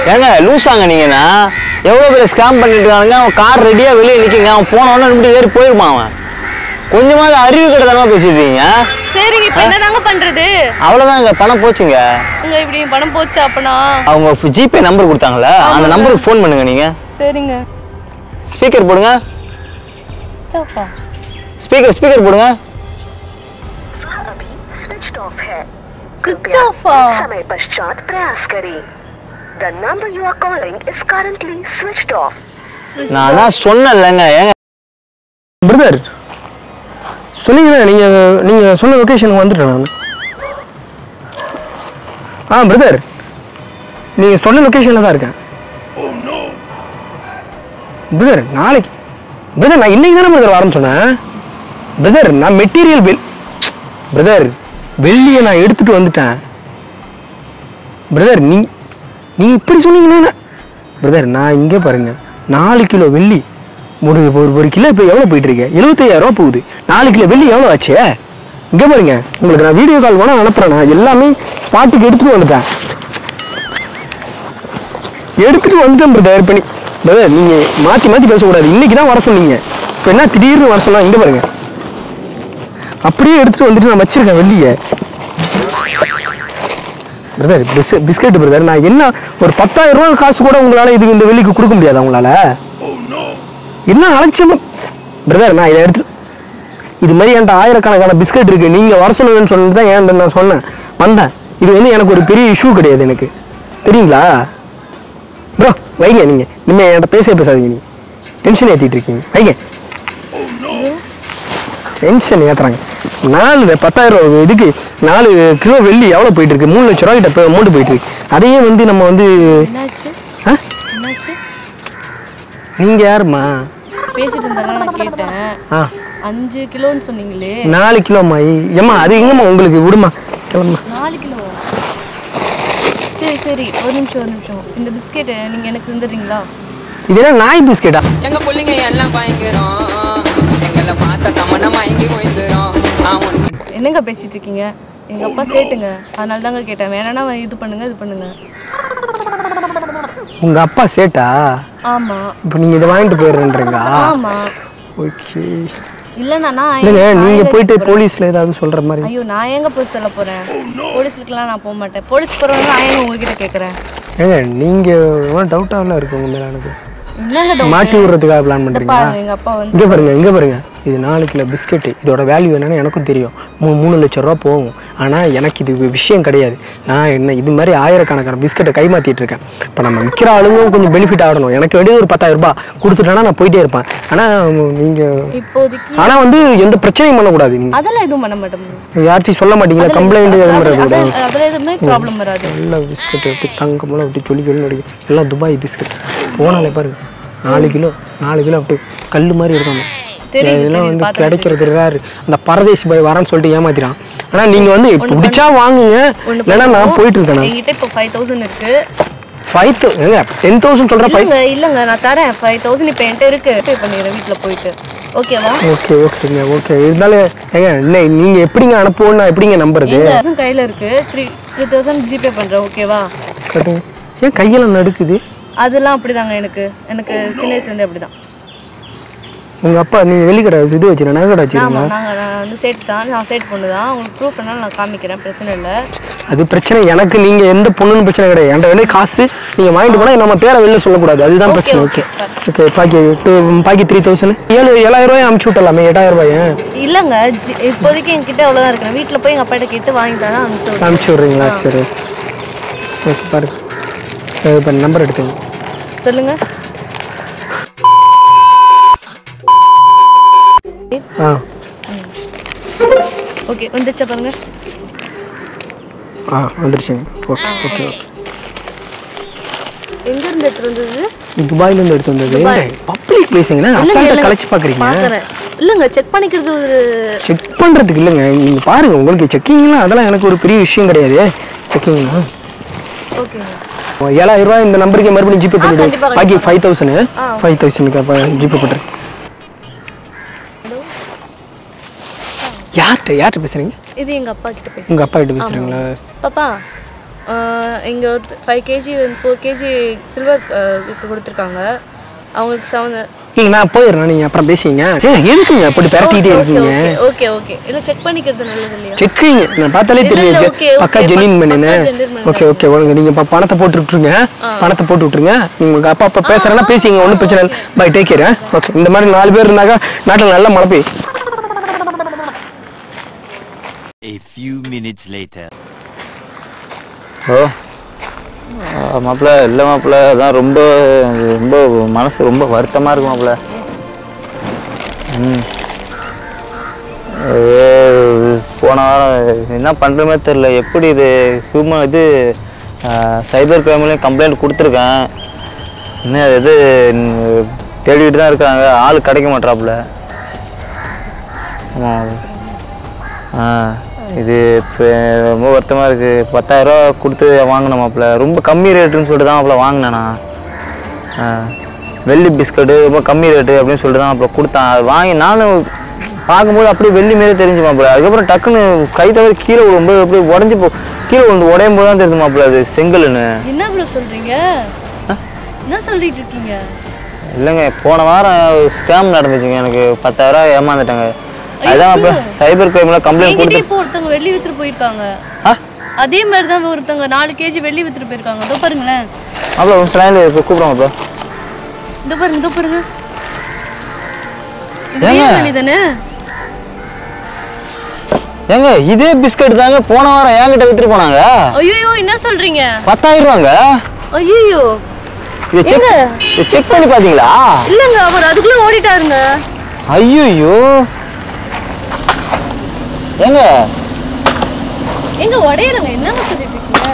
ஏங்க லூசாங்க நீங்கண்ணா எவ்வளோ பேர் ஸ்கேம் பண்ணிட்டு இருக்கானுங்க அவன் கார் ரெடியாக வெளியே நிற்கிங்க அவன் போனவொடனே இப்படி ஏறி போயிருப்பான் அவன் கொஞ்சமாவது அறிவு கிட்டத்தனமா பேசிட்டு இருக்கீங்க சரிங்க இப்போ என்னதாங்க பண்றது அவ்வளோதாங்க பணம் போச்சுங்க உங்க இப்படி பணம் போச்சு அப்பனா அவங்க ஜிபே நம்பர் கொடுத்தாங்கல்ல அந்த நம்பருக்கு ஃபோன் பண்ணுங்க நீங்க சரிங்க ஸ்பீக்கர் போடுங்க ஸ்டாப்பா ஸ்பீக்கர் ஸ்பீக்கர் போடுங்க अभी स्विच्ड ऑफ है சுவிட்ச் ஆஃபா समय पश्चात प्रयास करें the number you are calling is currently switched off நான் தான் சொன்னேன்லங்க ஏங்க பிரதர் சொன்னீங்களே நீங்கள் நீங்கள் சொன்ன லொக்கேஷனுக்கு வந்துட்டேன் நான் ஆ பிரதர் நீங்கள் சொன்ன லொக்கேஷனில் தான் இருக்கேன் பிரதர் நாளைக்கு பிரதர் நான் இன்னைக்கு தானே பிரதர் வரேன்னு சொன்னேன் பிரதர் நான் மெட்டீரியல் வெல் பிரதர் வெள்ளியை நான் எடுத்துட்டு வந்துட்டேன் பிரதர் நீ நீங்கள் இப்படி சொன்னீங்கன்னா பிரதர் நான் இங்கே பாருங்க நாலு கிலோ வெள்ளி ஒரு ஒரு ஒரு கிலோ இப்போ எவ்வளோ போயிட்டு இருக்கு எழுபத்தையாயிரம் ரூபா போகுது நாலு கிலோ வெள்ளி எவ்வளோ ஆச்சு இங்கே பாருங்க உங்களுக்கு நான் வீடியோ கால் வேணா அனுப்புறேன் நான் எல்லாமே ஸ்பாட்டுக்கு எடுத்துட்டு வந்துட்டேன் எடுத்துட்டு வந்துட்டேன் பிரதர் இப்போ பிரதர் நீங்கள் மாற்றி மாற்றி பேசக்கூடாது இன்னைக்கு தான் வர சொன்னீங்க இப்போ என்ன திடீர்னு வர சொன்னா இங்கே பாருங்க அப்படியே எடுத்துட்டு வந்துட்டு நான் வச்சிருக்கேன் வெள்ளியை பிரதர் பிஸ் பிஸ்கெட் பிரதர் நான் என்ன ஒரு பத்தாயிரம் ரூபாய் காசு கூட உங்களால இதுக்கு இந்த வெள்ளிக்கு கொடுக்க முடியாதா உங்களால என்ன அலட்சியம் பிரதர் நான் இதை எடுத்து இது மாதிரி என்கிட்ட ஆயிரக்கணக்கான பிஸ்கட் இருக்கு நீங்க வர சொல்லுங்கன்னு சொல்லிட்டு தான் ஏன்ட்ட நான் சொன்னேன் வந்தேன் இது வந்து எனக்கு ஒரு பெரிய இஷ்யூ கிடையாது எனக்கு தெரியுங்களா ப்ரோ வைங்க நீங்க இனிமே என்கிட்ட பேசவே பேசாதீங்க நீங்க டென்ஷன் ஏத்திட்டு இருக்கீங்க வைங்க டென்ஷன் ஏத்துறாங்க நாலு பத்தாயிரம் ரூபா இதுக்கு நாலு கிலோ வெள்ளி எவ்வளோ போயிட்டு இருக்கு மூணு லட்ச ரூபா கிட்ட அமௌண்ட் போயிட்டு இருக்கு அதையே வந்து நம்ம வந்து என்னாச்சு ஆ? என்னாச்சு நீங்க யாருமா பேசிட்டு இருந்தாலும் நான் கேட்டேன் ஆ அஞ்சு கிலோன்னு சொன்னீங்களே நாலு கிலோம்மா ஏம்மா அது எங்கம்மா உங்களுக்கு விடுமா கிளம்புமா நாலு கிலோ சரி சரி ஒரு நிமிஷம் ஒரு நிமிஷம் இந்த பிஸ்கெட் நீங்க எனக்கு தந்துடுறீங்களா இது என்ன நாய் பிஸ்கெட்டா எங்க புள்ளைங்க எல்லாம் பயங்கரம் எங்களை பார்த்த தமன மயங்கி போயிடுறோம் அவன் என்னங்க பேசிட்டு இருக்கீங்க எங்க அப்பா சேட்டுங்க அதனால தாங்க கேட்டேன் வேணா இது பண்ணுங்க இது பண்ணுங்க உங்க அப்பா சேட்டா ஆமா இப்போ நீங்க இதை வாங்கிட்டு போயிடுறேன்றீங்களா ஆமா ஓகே இல்லைண்ணா நான் இல்லைங்க எங்க- நான் நீங்க எங்க போயிட்டு போறேன்? போலீஸ்ல ஏதாவது சொல்ற மாதிரி ஐயோ நான் எங்க போய் சொல்ல போறேன் போலீஸ்க்குலாம் நான் போக மாட்டேன் போலீஸ் போறவங்க நான் எங்க உங்ககிட்ட கேக்குறேன் ஏங்க நீங்க டவுட்டாகலாம் இருக்கு உங்க மேல எனக்கு என்னங்க doubt? மாட்டி விடுறதுக்காக பிளான் இந்த பண்றீங்களா பாருங்க எங்க அப்பா வந்து இங்கே பாருங்க இங்கே பாருங்க இது நாலு கிலோ பிஸ்கெட்டு இதோட வேல்யூ என்னன்னு எனக்கும் தெரியும் மூ மூணு லட்ச ரூபா போகும் ஆனால் எனக்கு இது விஷயம் கிடையாது நான் என்ன இது மாதிரி ஆயிரக்கணக்கான பிஸ்கெட்டை கைமாத்திட்டு இருக்கேன் இப்போ நம்ம விற்கிற ஆளுங்களும் கொஞ்சம் பெனிஃபிட் ஆகணும் எனக்கு வேண்டிய ஒரு பத்தாயிரம் ரூபாய் கொடுத்துட்டேன்னா நான் போயிட்டே இருப்பேன் ஆனால் நீங்கள் இப்போதைக்கு ஆனால் வந்து எந்த பிரச்சனையும் பண்ணக்கூடாது நீங்கள் அதெல்லாம் எதுவும் பண்ண மாட்டோம் யார்ட்டையும் சொல்ல மாட்டீங்களா கம்ப்ளைண்ட் எதுவும் வராது கூட அதுல எதுவுமே ப்ராப்ளம் வராது நல்ல பிஸ்கெட் எப்படி தங்க மூலம் அப்படி சொல்லி சொல்லி நடிக்கும் எல்லாம் துபாய் பிஸ்கெட் போனாலே பாருங்க நாலு கிலோ நாலு கிலோ அப்படி கல் மாதிரி இருக்கணும் தெரியுது, இதெல்லாம் தெரியுது, வந்து பார்த்தேன், கிடைக்கிறது ரேர் அந்த பரதேசி பாய் வரேன்னு சொல்லிட்டு ஏமாத்திறான் ஆனால் நீங்கள் வந்து பிடிச்சா வாங்குங்க ஒண்ணு இல்லைன்னா நான் பண்ணுவோம். போயிட்டு இருக்கேன் என்கிட்ட இப்போ ஃபைவ் தௌசண்ட் இருக்கு ஃபைவ் தௌ ஏங்க டென் தௌசண்ட் சொல்கிறேன் ஃபைவ் இல்லைங்க இல்லைங்க நான் தரேன் ஃபைவ் தௌசண்ட் இப்போ என்கிட்ட இருக்கு பே பண்ணிடுறேன் வீட்டில் போயிட்டு ஓகேவா ஓகே ஓகேங்க ஓகே இருந்தாலும் ஏங்க இல்லை நீங்கள் எப்படிங்க அனுப்புவோன்னு நான் எப்படிங்க நம்புறது எங்க தௌசண்ட் கையில் இருக்கு த்ரீ த்ரீ தௌசண்ட் ஜிபே பண்ணுறேன் ஓகேவா கட்டுங்க ஏன் கையெல்லாம் நடுக்குது அதெல்லாம் அப்படிதாங்க எனக்கு எனக்கு சின்ன வயசுலேருந்தே அப்படிதான் உங்கள் அப்பா நீங்கள் வெள்ளிக்கடை இது வச்சுருங்க நகை கடை வச்சுருங்க ஆமாம் நாங்கள் நான் வந்து சேட் தான் நான் சேட் பொண்ணு தான் உங்களுக்கு ப்ரூஃப் வேணாலும் நான் காமிக்கிறேன் பிரச்சனை இல்லை அது பிரச்சனை எனக்கு நீங்க எந்த பொண்ணுன்னு பிரச்சனை கிடையாது என்கிட்ட வந்து காசு நீங்க வாங்கிட்டு போனா நம்ம பேரை வெளில சொல்லக்கூடாது அதுதான் Okay, பிரச்சனை okay. ஓகே ஓகே பாக்கி டூ பாக்கி த்ரீ தௌசண்ட் ஏழு ஏழாயிரம் ரூபாய் அமுச்சு விட்டலாமே எட்டாயிரம் ரூபாய் இல்லைங்க ஜி- இப்போதைக்கு என்கிட்ட அவ்வளோதான் இருக்கு நான் வீட்டில் போய் எங்கள் அப்பாட்ட கேட்டு வாங்கி தரேன் அனுப்பிச்சு விடுறேன். அமுச்சு விட்றீங்களா சரி ஓகே பாருங்க இப்போ நம்பர் எடுத்துங்க சொல்லுங்க ஆ ஓகே வந்துருச்சா பாருங்க ஆ வந்துருச்சுங்க ஓகே ஓகே ஓகே எங்க இருந்து எடுத்து வந்தது துபாயிலேருந்து எடுத்து வந்தது துபாய். பப்ளிக் பிளேஸுங்கண்ணா இல்லைங்க, அசால்ட்டாக இல்லைங்க. கலைச்சு பார்க்குறீங்க பார்க்கறேன் இல்லைங்க செக் பண்ணிக்கிறது ஒரு செக் பண்ணுறதுக்கு இல்லைங்க நீங்கள் பாருங்கள் உங்களுக்கு செக்கிங்லாம் அதெல்லாம் எனக்கு ஒரு பெரிய விஷயம் கிடையாது செக்கிங்னா ஓகேங்க ஏழாயிரம் ரூபாய் இந்த நம்பருக்கு மறுபடியும் ஜிபே பண்ணிவிடு கண்டிப்பா, பாக்கி கண்டிப்பா. ஃபைவ் தௌசண்ட் ஆ. ஃபைவ் தௌசண்ட்க்கு அப்போ ஜிபே பண்ணுறேன் யார்கிட்ட யார்கிட்ட பேசுகிறீங்க இது எங்க அப்பா கிட்ட பேச உங்கள் அப்பா கிட்ட பேசுகிறீங்களா பாப்பா இங்கே ஒரு five KG four KG silver கொடுத்துருக்காங்க அவங்களுக்கு செவன் நீங்க நான் போயிடுறேன் நீங்க அப்புறம் பேசிங்க ஏய், எதுக்குங்க இப்படி பிரட்டிக்கிட்டே இருக்கீங்க ஓகே ஓகே இல்லை செக் பண்ணிக்கிறது நல்லது இல்லையா செக்குங்க நான் பார்த்தாலே இல்ல, தெரியும் இல்ல, ஜெ- okay, okay, பக்கா பக்கா ஜெனின் பண்ணினேன் genuine பண்ணு. ஓகே ஓகே ஒழுங்கு நீங்க இப்ப பணத்தை போட்டு விட்டுருங்க பணத்தை போட்டு விட்டுருங்க உங்க அப்பா அப்பா பேசுறேன்னா பேசிங்க ஒன்றும் பிரச்சனை இல்லை பை டேக் கேர் ஓகே இந்த மாதிரி நாலு பேர் இருந்தாக்கா நாட்டில் நல்ல மழை பெய்யும் A few minutes later. ஓ மாப்பிள்ள இல்லை மாப்பிள்ள அதான் ரொம்ப ரொம்ப மனசு ரொம்ப வருத்தமாக இருக்கு மாப்பிள்ள ம் ஏ, போன வாரம் என்ன பண்ணுறமே தெரில எப்படி இது ஹியூமன் இது சைபர் கிரைம்லேயும் கம்ப்ளைண்ட் கொடுத்துருக்கேன் இன்னும் அது இது ம், தேடிட்டு தான் இருக்காங்க ஆள் கிடைக்க மாட்றாப்புல ஆமாம் ஆ இது இப்போ ரொம்ப வருத்தமாக இருக்குது பத்தாயிரரூவா கொடுத்து வாங்கின மாப்பிள்ள ரொம்ப கம்மி ரேட்டுன்னு சொல்லிட்டு தான் மாப்பிள்ள வாங்கினேன் நான் ஆ வெள்ளி பிஸ்கட்டு ரொம்ப கம்மி ரேட்டு அப்படின்னு சொல்லிட்டு தான் மாப்பிள்ள கொடுத்தான் அது வாங்கி நானும் பார்க்கும்போது அப்படியே வெள்ளி மாரி தெரிஞ்சு மாப்பிள்ள அதுக்கப்புறம் டக்குன்னு கை தவறி கீழே விழும்போது அப்படியே உடஞ்சி போ கீழே விழுந்து உடையும் போது தான் தெரியுது மாப்பிள்ள அது செங்கல்னு என்ன இவ்வளோ சொல்கிறீங்க என்ன சொல்லிட்டு இருக்கீங்க இல்லைங்க போன வாரம் ஸ்கேம் நடந்துச்சுங்க எனக்கு பத்தாயிரம் ஏமாந்துட்டாங்க அதுதான் மாப்பிள்ள சைபர் கிரைமில் கம்ப்ளைண்ட் என்கிட்ட கொடுத்து இப்போ ஒருத்தவங்க வெள்ளி வித்துட்டு போயிருக்காங்க ஆ அதே மாதிரி தான் ஒருத்தவங்க நாலு கேஜி வெள்ளி வித்துட்டு போயிருக்காங்க இதோ பாருங்களேன் மாப்பிள்ள ஒரு லைனில் இப்போ கூப்பிடுங்க மாப்பிள்ள இதோ பாருங்க இதோ பாருங்க இது ஏங்க? வேல்வெளி தானே ஏங்க இதே பிஸ்கட் தாங்க போன வாரம் என்கிட்ட வித்துட்டு போனாங்க ஐயோ என்ன சொல்றீங்க பத்தாயிரம் ரூபாங்க ஐயோ இதை செக் இதை செக் பண்ணி பாத்தீங்களா இல்லங்க அவர் அதுக்குள்ள ஓடிட்டாருங்க ஐயோ ஏங்க எங்க உடையலங்க என்னங்க சொல்லிட்டு இருக்கீங்க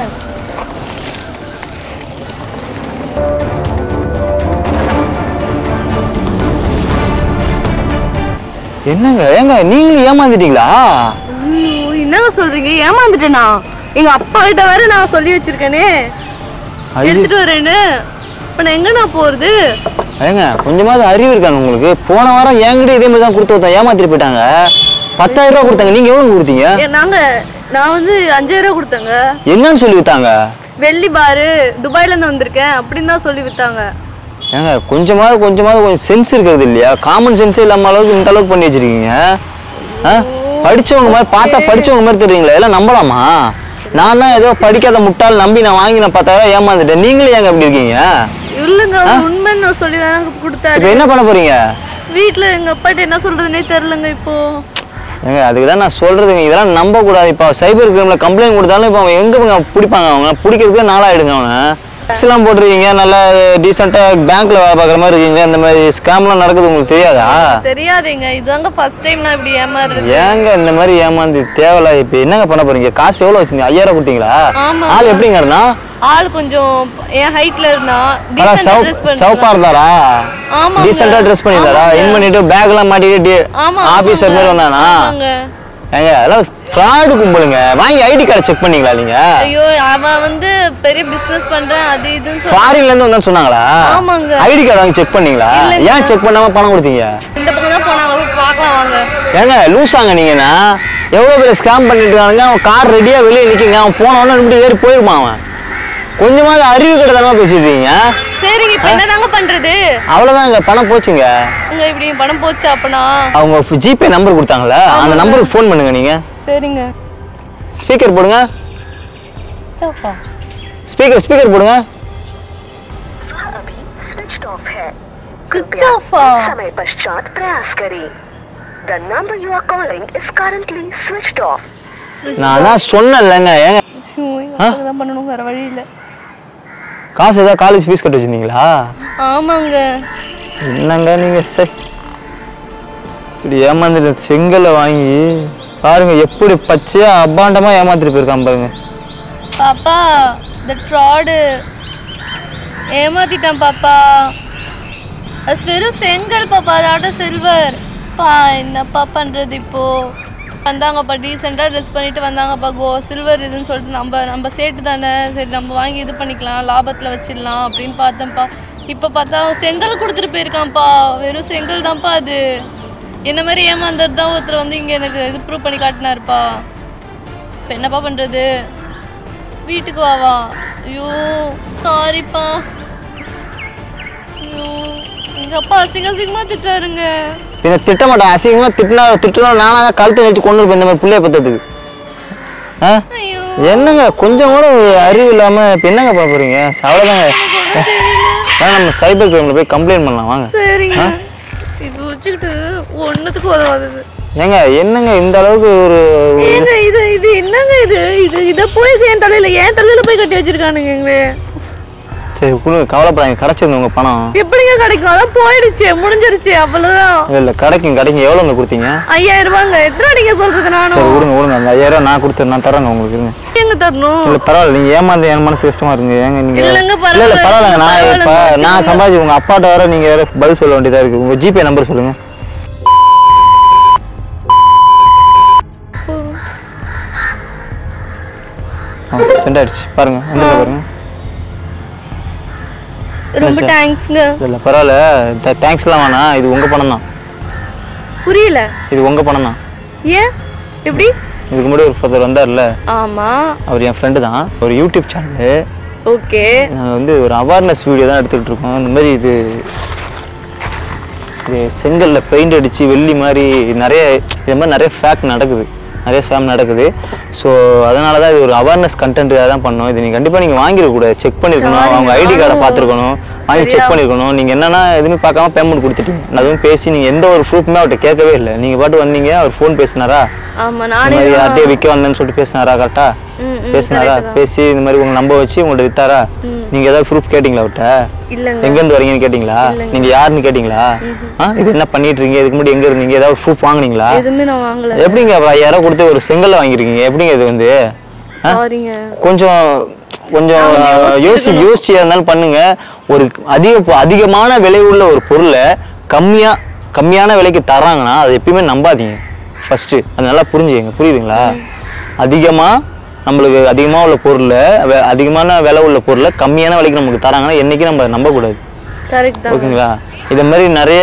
என்னங்க ஏங்க நீங்களும் ஏமாந்துட்டீங்களா ஐயோ என்னங்க சொல்றீங்க ஏமாந்துட்டேனா எங்க அப்பா கிட்ட வேற நான் சொல்லி வச்சிருக்கேனே ஐயோ. எடுத்துட்டு வரேன்னு இப்ப நான் எங்க நான் போறது ஏங்க கொஞ்சமாவது அறிவு இருக்காங்க உங்களுக்கு போன வாரம் என்கிட்ட இதே மாதிரி தான் கொடுத்து வந்தோம் ஏமாத்திட்டு போயிட்டாங்க பத்தாயிரம் ரூபா கொடுத்தாங்க நீங்க எவ்வளவு கொடுத்தீங்க ஏ, நாங்க நான் வந்து அஞ்சாயிரம் ரூபாய் கொடுத்தேங்க என்னன்னு சொல்லி வித்தாங்க வெள்ளி பாரு துபாயில இருந்து வந்திருக்கேன் அப்படின்னு தான் சொல்லி வித்தாங்க ஏங்க கொஞ்சமாவது கொஞ்சமாவது கொஞ்சம் சென்ஸ் இருக்கிறது இல்லையா காமன் சென்ஸே இல்லாம அளவுக்கு இந்த அளவுக்கு பண்ணி வச்சிருக்கீங்க ஆ? படிச்சவங்க மாதிரி பார்த்தா படிச்சவங்க மாதிரி தெரியுங்களா எல்லாம் நம்பலாமா நான் தான் ஏதோ படிக்காத முட்டாள் நம்பி நான் வாங்கி நான் பத்தாயிரம் ஏமாந்துட்டேன் நீங்களும் ஏங்க அப்படி இருக்கீங்க இல்லைங்க அவர் உண்மைன்னு சொல்லி தானங்க இப்போ கொடுத்தாரு என்ன பண்ண போறீங்க வீட்ல எங்க அப்பாட்ட என்ன சொல்றதுனே தெரியலங்க இப்போ ஏங்க அதுக்கு தான் நான் சொல்றதுங்க இதெல்லாம் நம்ப கூடாது இப்போ சைபர் கிரைம்ல கம்ப்ளைண்ட் கொடுத்தாலும் இப்போ அவன் எங்க போங்க பிடிப்பாங்க அவங்க பிடிக்கிறதுக்கே நாளாயிடுங்க அவனை எல்லாம் போட்டிருக்கீங்க நல்லா டீசெண்டாக பேங்க்ல வேலை பார்க்குற மாதிரி இருக்கீங்க இந்த மாதிரி ஸ்கேம்லாம் நடக்குது உங்களுக்கு தெரியாதா தெரியாதுங்க இதுதாங்க ஃபர்ஸ்ட் டைம் நான் இப்படி ஏமாறுறது ஏங்க இந்த மாதிரி ஏமாந்து தேவையில்ல இப்போ என்னங்க பண்ண போறீங்க காசு எவ்வளோ வச்சிருந்தீங்க ஐயாயிரம் கொடுத்தீங்களா ஆமா. ஆள் எப்படிங்க இருந்தா ஆள் கொஞ்சம் என் ஹைட்ல இருந்தா நல்லா decent சவு dress பண்ணி சவுப்பா இருந்தாரா ஆமாங்க. டீசெண்டாக ட்ரெஸ் பண்ணியிருந்தாரா ஆமாங்க. இன் பண்ணிட்டு பேக்லாம் மாட்டிக்கிட்டு ஆமா ஆபீசர் மாதிரி வந்தானா ஆமாங்க ஏங்க அதெல்லாம் ஃப்ராடு கும்பலுங்க வாங்கி ஐடி கார்டு செக் பண்ணீங்களா நீங்க ஐயோ அவன் வந்து பெரிய பிசினஸ் பண்றேன் அது இதுன்னு சொல்லி ஃபாரின்ல இருந்து வந்தான்னு சொன்னாங்களா ஆமாங்க. ஐடி கார்டு வாங்கி செக் பண்ணீங்களா இல்லைங்க. ஏன் செக் பண்ணாம பணம் கொடுத்தீங்க இந்த பக்கம் தான் போனாங்க போய் பார்க்கலாம் வாங்க ஏங்க லூசாங்க நீங்கன்னா எவ்வளோ பேர் ஸ்கேம் பண்ணிட்டு இருக்கானுங்க அவன் கார் ரெடியாக வெளியே நிற்கிங்க அவன் போனவொடனே நிமிட்டு ஏறி போயிருப்பான் அவன் கொஞ்சமாவது அறிவு கிட்டத்தனமா பேசிட்டு இருக்கீங்க சரிங்க இப்ப என்னதாங்க பண்றது அவ்வளோதாங்க பணம் போச்சுங்க உங்க இப்படி பணம் போச்சு அப்பனா அவங்க ஜிபே நம்பர் கொடுத்தாங்களே அந்த நம்பருக்கு ஃபோன் பண்ணுங்க நீங்க சரிங்க ஸ்பீக்கர் போடுங்க சாப்பா ஸ்பீக்கர் ஸ்பீக்கர் போடுங்க वह अभी स्विच्ड ऑफ है Switch off आ? कुछ समय पश्चात प्रयास करें the number you are calling is currently switched off நான் தான் சொன்னேன்லங்க ஏங்க ஐயோ, எங்க அப்பாக்கு தான் பண்ணணும் வேற வழி இல்ல காசு ஏதாவது காலேஜ் ஃபீஸ் கட்ட வச்சிருந்தீங்களா ஆமாங்க என்னங்க நீங்க சரி இப்படி ஏமாந்துட்டு செங்கலை வாங்கி பாருங்க எப்படி பச்சையா அபாண்டமா ஏமாத்திட்டு போயிருக்கான் பாருங்க பாப்பா இந்த ஃப்ராடு ஏமாத்திட்டான் பாப்பா அது வெறும் செங்கல் பாப்பா அதோட சில்வர் பா என்னப்பா பண்றது இப்போ வந்தாங்கப்பா டீசெண்டாக ட்ரெஸ் பண்ணிட்டு வந்தாங்கப்பா கோ சில்வர் இதுன்னு சொல்லிட்டு நம்ம நம்ம சேட்டு தானே சரி நம்ம வாங்கி இது பண்ணிக்கலாம் லாபத்தில் வச்சிடலாம் அப்படின்னு பார்த்தேன்ப்பா இப்போ பார்த்தா அவன் செங்கல் கொடுத்துட்டு போயிருக்கான்ப்பா வெறும் செங்கல் தான்ப்பா அது என்ன மாதிரி ஏமாந்தது தான் ஒருத்தர் வந்து இங்கே எனக்கு இது ப்ரூவ் பண்ணி காட்டினாருப்பா இப்போ என்னப்பா பண்ணுறது வீட்டுக்கு வாவா ஐயோ சாரிப்பா ஐயோ எங்க அப்பா அசிங்க அசிங்கமா திட்டாருங்க பின்ன திட்ட மாட்டேன் அசிங்கமாக திட்டினா திட்டினா நானாக தான் கழுத்தை வச்சு கொண்டு இருப்பேன் இந்த மாதிரி பிள்ளைய பத்ததுக்கு ஆ ஐயோ என்னங்க கொஞ்சம் கூட ஒரு அறிவு இல்லாமல் இப்போ என்னங்க பண்ண போகிறீங்க அவ்வளோதாங்க எனக்கு ஒண்ணும் தெரியல வேணா நம்ம சைபர் கிரைமில் போய் கம்ப்ளைண்ட் பண்ணலாம் வாங்க சரிங்க இது வச்சுக்கிட்டு ஒண்ணுத்துக்கு உதவாதது ஏங்க என்னங்க இந்த அளவுக்கு ஒரு ஏங்க இது இது என்னங்க இது இது இத போய் என் தலையில என் தலையில போய் கட்டி வச்சிருக்கானுங்க எங்களே சரி கொடுங்க கவலைப்படாங்க கிடச்சிருங்க உங்கள் பணம் எப்படிங்க கிடைக்கும் அதான் போயிடுச்சு முடிஞ்சிருச்சு அவ்வளவுதான் இல்லை இல்லை கிடைக்கும் கிடைக்கும் எவ்வளோங்க கொடுத்தீங்க ஐயாயிரம் ரூபாங்க எத்தனை அடிங்க சொல்றது சரி நானும் விடுங்க விடுங்க அந்த ஐயாயிரம் நான் கொடுத்துறேன் நான் தரேங்க உங்களுக்கு இருங்க எங்க தரணும் இல்லை பரவாயில்ல நீங்கள் ஏமாந்து என் மனசு கஷ்டமா இருங்க ஏங்க நீங்கள் இல்லைங்க, இல்லை இல்லை பரவாயில்ல. பரவாயில்ல நான் இப்போ பரவாயில்ல, நான் வச்சுக்கோங்க. சம்பாதிச்சு உங்கள் அப்பாட்ட வர நீங்கள் வேற பதில் சொல்ல வேண்டியதாக இருக்குது உங்கள் ஜிபே நம்பர் சொல்லுங்கள் சென்ட் ஆயிடுச்சு பாருங்க வந்து பாருங்க ரொம்ப தேங்க்ஸ்ங்க இல்லை பரவாயில்ல தேங்க்ஸ்லாம் வேணாம் இது உங்கள் பணம் தான் புரியல இது உங்கள் பணம் தான் ஏன் எப்படி இதுக்கு முன்னாடி ஒரு ஒருத்தர் வந்தார்ல ஆமா அவர் என் ஃப்ரெண்டு தான் ஒரு யூடியூப் சேனலு ஓகே நாங்கள் வந்து ஒரு அவேர்னஸ் வீடியோ தான் எடுத்துக்கிட்டு இருக்கோம் இந்த மாதிரி இது இது செங்கல்ல பெயிண்ட் அடித்து வெள்ளி மாதிரி நிறைய இது மாதிரி நிறைய ஃபேக்ட் நடக்குது நிறைய ஃபேம் நடக்குது ஸோ அதனால தான் இது ஒரு அவேர்னஸ் கண்டென்ட்டுக்காக தான் பண்ணோம் இது நீங்கள் கண்டிப்பாக நீங்கள் வாங்கிடக்கூடாது செக் பண்ணியிருக்கணும் Sorry, அவங்க ஐடி கார்டை நானும் பார்த்துருக்கணும் வாங்கி சரியா? செக் பண்ணியிருக்கணும் நீங்கள் என்னன்னா எதுவுமே பார்க்காம பேமெண்ட் கொடுத்துட்டீங்க நான் அதுவும் பேசி நீங்கள் எந்த ஒரு ப்ரூஃப்மே அவர்கிட்ட கேட்கவே இல்லை நீங்கள் பாட்டு வந்தீங்க அவர் ஃபோன் பேசினாரா ஆமா இந்த நானே மாதிரி தான். யார்கிட்டயே விற்க வந்தேன்னு சொல்லிட்டு பேசினாரா கரெக்டா ம், ம், பேசினாரா correct தான். பேசி இந்த மாதிரி உங்களை நம்ப வச்சு உங்கள்ட்ட வித்தாரா நீங்க ஏதாவது ப்ரூஃப் கேட்டிங்களா அவர்கிட்ட இல்லங்க எங்க இருந்து வரீங்கன்னு கேட்டிங்களா நீங்க யாருன்னு கேட்டிங்களா ஆ இது என்ன பண்ணிட்டு இருக்கீங்க இதுக்கு முன்னாடி எங்க இருந்தீங்க ஏதாவது ப்ரூஃப் வாங்குனீங்களா எதுவுமே நான் வாங்கல எப்படிங்க அப்புறம் ஐயாயிரம் கொடுத்து ஒரு செங்கல்ல வாங்கியிருக்கீங்க எப்படிங்க இது வந்து சாரிங்க கொஞ்சம் கொஞ்சம் யோசி யோசிச்சு இருந்தாலும் பண்ணுங்க ஒரு அதிக அதிகமான விலை உள்ள ஒரு பொருளை கம்மியா கம்மியான விலைக்கு தராங்கன்னா அது எப்பயுமே நம்பாதீங்க ஃபர்ஸ்ட் அது நல்லா புரிஞ்சுக்கங்க புரியுதுங்களா அதிகமா நம்மளுக்கு அதிகமாக உள்ள பொருளை வெ- அதிகமான விலை உள்ள பொருளை கம்மியான விலைக்கு நமக்கு தராங்கன்னா என்னைக்கும் நம்ம அதை நம்பக்கூடாது கரெக்ட் தான் ஓகேங்களா இதை மாதிரி நிறைய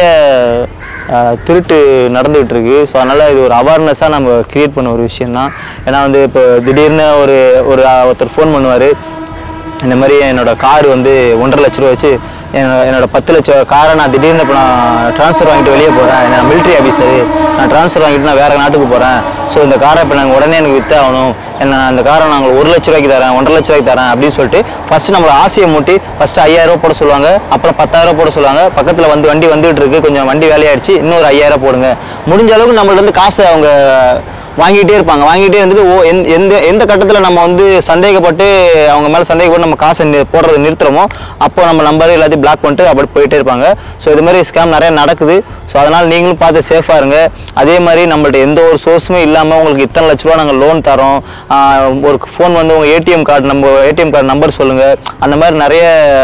அஹ், திருட்டு நடந்துகிட்டு இருக்கு ஸோ அதனால் இது ஒரு அவேர்னஸாக நம்ம கிரியேட் பண்ண ஒரு விஷயம்தான் ஏன்னா வந்து இப்போ திடீர்னு ஒரு ஒரு அஹ், ஒருத்தர் ஃபோன் பண்ணுவார் இந்த மாதிரி என்னோட கார் வந்து ஒன்றரை லட்ச ரூபா வச்சு என்னோட என்னோட பத்து லட்சம் காரை நான் திடீர்னு இப்போ நான் ட்ரான்ஸ்ஃபர் வாங்கிட்டு வெளியே போகிறேன் நான் மிலிட்ரி ஆஃபீஸரு நான் ட்ரான்ஸ்ஃபர் வாங்கிட்டு நான் வேறு நாட்டுக்கு போகிறேன் ஸோ இந்த காரை இப்போ நாங்கள் உடனே எனக்கு விற்றே ஆகணும் என்ன அந்த காரை நாங்கள் ஒரு லட்ச ரூபாய்க்கு தரேன் ஒன்றரை லட்ச ரூபாய்க்கு தரேன் அப்படின்னு சொல்லிட்டு ஃபர்ஸ்ட் நம்மள ஆசையை மூட்டி ஃபர்ஸ்ட் ஐயாயிரம் ரூபா போட சொல்லுவாங்க அப்புறம் பத்தாயிரம் ரூபா போட சொல்லுவாங்க பக்கத்தில் வந்து வண்டி வந்துட்டு இருக்கு கொஞ்சம் வண்டி வேலையாயிடுச்சு இன்னொரு ஐயாயிரம் போடுங்க முடிஞ்ச அளவுக்கு நம்மள்ட்ட இருந்து காசை அவங்க வாங்கிட்டே இருப்பாங்க வாங்கிட்டே இருந்துட்டு ஓ எந்த எந்த எந்த கட்டத்தில் நம்ம வந்து சந்தேகப்பட்டு அவங்க மேலே சந்தேகப்பட்டு நம்ம காசை நி- போடுறதை நிறுத்துறோமோ அப்போ நம்ம நம்பர் எல்லாத்தையும் பிளாக் பண்ணிட்டு அப்படி போயிட்டே இருப்பாங்க ஸோ இது மாதிரி ஸ்கேம் நிறைய நடக்குது ஸோ அதனால் நீங்களும் பார்த்து சேஃபாக இருங்க அதே மாதிரி நம்மள்ட்ட எந்த ஒரு சோர்ஸுமே இல்லாமல் உங்களுக்கு இத்தனை லட்ச ரூபா நாங்கள் லோன் தரோம் ஆஹ் ஒரு ஃபோன் வந்து உங்கள் ஏடிஎம் கார்டு நம்ம ஏடிஎம் கார்டு நம்பர் சொல்லுங்கள் அந்த மாதிரி நிறைய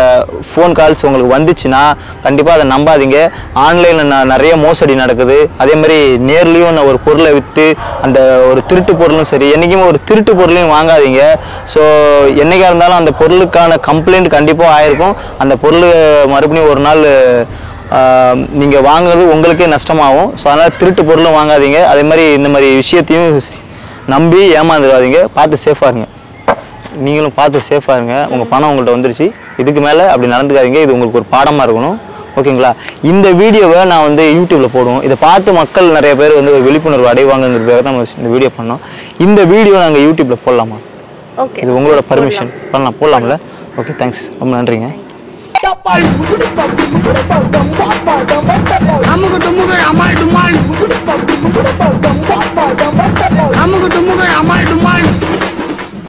ஃபோன் கால்ஸ் உங்களுக்கு வந்துச்சுன்னா கண்டிப்பாக அதை நம்பாதீங்க ஆன்லைனில் நிறைய மோசடி நடக்குது அதே மாதிரி நேர்லேயும் நான் ஒரு பொருளை விற்று அந்த ஒரு திருட்டு பொருளும் சரி என்றைக்குமே ஒரு திருட்டு பொருளையும் வாங்காதீங்க ஸோ என்னைக்கா இருந்தாலும் அந்த பொருளுக்கான கம்ப்ளைண்ட் கண்டிப்பாக ஆயிருக்கும் அந்த பொருள் மறுபடியும் ஒரு நாள் நீங்கள் வாங்குறது உங்களுக்கே நஷ்டமாகும் ஸோ அதனால் திருட்டு பொருளும் வாங்காதீங்க அதே மாதிரி இந்த மாதிரி விஷயத்தையும் நம்பி ஏமாந்துடாதீங்க பார்த்து சேஃபாக இருங்க நீங்களும் பார்த்து சேஃபாக இருங்க உங்கள் பணம் உங்கள்கிட்ட வந்துருச்சு இதுக்கு மேலே அப்படி நடந்துக்காதீங்க இது உங்களுக்கு ஒரு பாடமாக இருக்கணும் ஓகேங்களா இந்த வீடியோவை நான் வந்து யூடியூப்பில் போடுவோம் இதை பார்த்து மக்கள் நிறைய பேர் வந்து ஒரு விழிப்புணர்வு அடைவாங்கங்கிறதுக்காக தான் நம்ம இந்த வீடியோ பண்ணோம் இந்த வீடியோ நாங்கள் யூடியூப்பில் போடலாமா ஓகே இது உங்களோட பர்மிஷன் பண்ணலாம் போடலாம்ல ஓகே தேங்க்ஸ் ரொம்ப நன்றிங்க அமுகட்டும்